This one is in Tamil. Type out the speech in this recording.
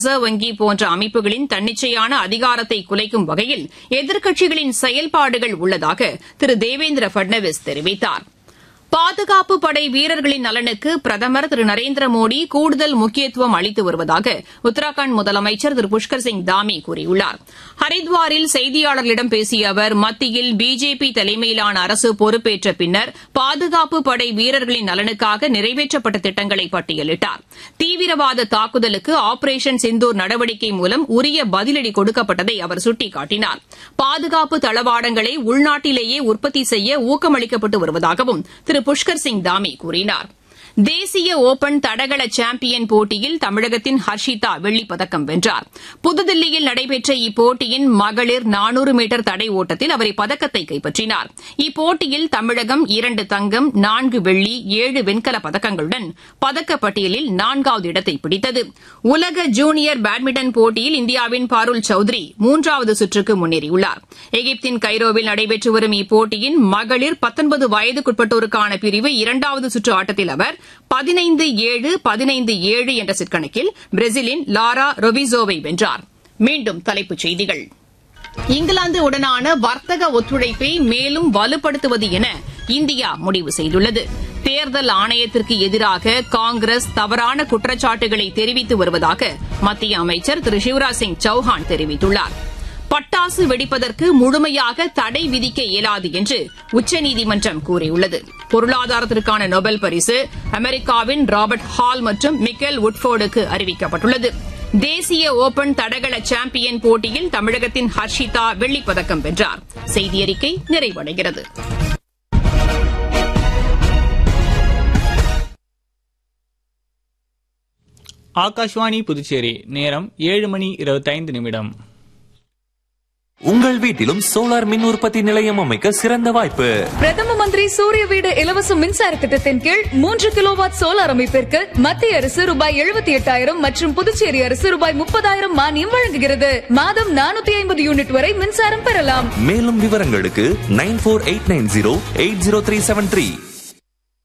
ரிசர்வ் வங்கி போன்ற அமைப்புகளின் தன்னிச்சையான அதிகாரத்தை குலைக்கும் வகையில் எதிர்க்கட்சிகளின் செயல்பாடுகள் உள்ளதாக திரு தேவேந்திர பட்னவிஸ் தெரிவித்தார் பாதுகாப்பு படை வீரர்களின் நலனுக்கு பிரதமர் திரு நரேந்திர மோடி கூடுதல் முக்கியத்துவம் அளித்து வருவதாக உத்தரகாண்ட் முதலமைச்சர் திரு புஷ்கர் சிங் தாமி கூறியுள்ளார் ஹரித்வாரில் செய்தியாளர்களிடம் பேசிய அவர் மத்தியில் பிஜேபி தலைமையிலான அரசு பொறுப்பேற்ற பின்னர் பாதுகாப்பு படை வீரர்களின் நலனுக்காக நிறைவேற்றப்பட்ட திட்டங்களை பட்டியலிட்டார் தீவிரவாத தாக்குதலுக்கு ஆபரேஷன் சிந்தூர் நடவடிக்கை மூலம் உரிய பதிலடி கொடுக்கப்பட்டதை அவர் சுட்டிக்காட்டினார் பாதுகாப்பு தளவாடங்களை உள்நாட்டிலேயே உற்பத்தி செய்ய ஊக்கமளிக்கப்பட்டு வருவதாகவும் திரு புஷ்கர் சிங் தாமி கூறினார் தேசிய ஓபன் தடகள சாம்பியன் போட்டியில் தமிழகத்தின் ஹர்ஷிதா வெள்ளிப்பதக்கம் வென்றார் புதுதில்லியில் நடைபெற்ற இப்போட்டியின் மகளிர் நானூறு மீட்டர் தடை ஓட்டத்தில் அவர் இப்பதக்கத்தை கைப்பற்றினார் இப்போட்டியில் தமிழகம் இரண்டு தங்கம் நான்கு வெள்ளி ஏழு வெண்கலப் பதக்கங்களுடன் பதக்கப்பட்டியலில் நான்காவது இடத்தை பிடித்தது உலக ஜூனியர் பேட்மிண்டன் போட்டியில் இந்தியாவின் பாருல் சௌத்ரி மூன்றாவது சுற்றுக்கு முன்னேறியுள்ளார் எகிப்தின் கைரோவில் நடைபெற்று வரும் இப்போட்டியின் மகளிர் பத்தொன்பது வயதுக்குட்பட்டோருக்கான பிரிவு இரண்டாவது சுற்று ஆட்டத்தில் அவர் பதினைந்து ஏழு பதினைந்து ஏழு என்ற செட் கணக்கில் பிரேசிலின் லாரா ரொவிசோவை வென்றார் மீண்டும் தலைப்புச் செய்திகள் இங்கிலாந்து உடனான வர்த்தக ஒத்துழைப்பை மேலும் வலுப்படுத்துவது என இந்தியா முடிவு செய்துள்ளது தேர்தல் ஆணையத்திற்கு எதிராக காங்கிரஸ் தவறான குற்றச்சாட்டுகளை தெரிவித்து வருவதாக மத்திய அமைச்சர் திரு சிவராஜ் சிங் சௌஹான் தெரிவித்துள்ளார் பட்டாசு வெடிப்பதற்கு முழுமையாக தடை விதிக்க இயலாது என்று உச்சநீதிமன்றம் கூறியுள்ளது பொருளாதாரத்திற்கான நோபல் பரிசு அமெரிக்காவின் ராபர்ட் ஹால் மற்றும் மிக்கேல் உட்ஃபோர்டுக்கு அறிவிக்கப்பட்டுள்ளது தேசிய ஓபன் தடகள சாம்பியன் போட்டியில் தமிழகத்தின் ஹர்ஷிதா வெள்ளிப்பதக்கம் வென்றார் செய்தியறிக்கை நிறைவடைகிறது ஆகாஷ்வாணி புதுச்சேரி நேரம் ஏழு மணி இருபத்தைந்து நிமிடம் உங்கள் வீட்டிலும் சோலார் மின் உற்பத்தி நிலையம் அமைக்க சிறந்த வாய்ப்பு பிரதம மந்திரி சூரிய வீடு இலவச மின்சார திட்டத்தின் கீழ் மூன்று கிலோவாட் சோலார் அமைப்பிற்கு மத்திய அரசு ரூபாய் எழுபத்தி எட்டாயிரம் மற்றும் புதுச்சேரி அரசு ரூபாய் முப்பதாயிரம் மானியம் வழங்குகிறது மாதம் நானூத்தி ஐம்பது யூனிட் வரை மின்சாரம் பெறலாம் மேலும் விவரங்களுக்கு nine four eight nine zero eight zero three seven three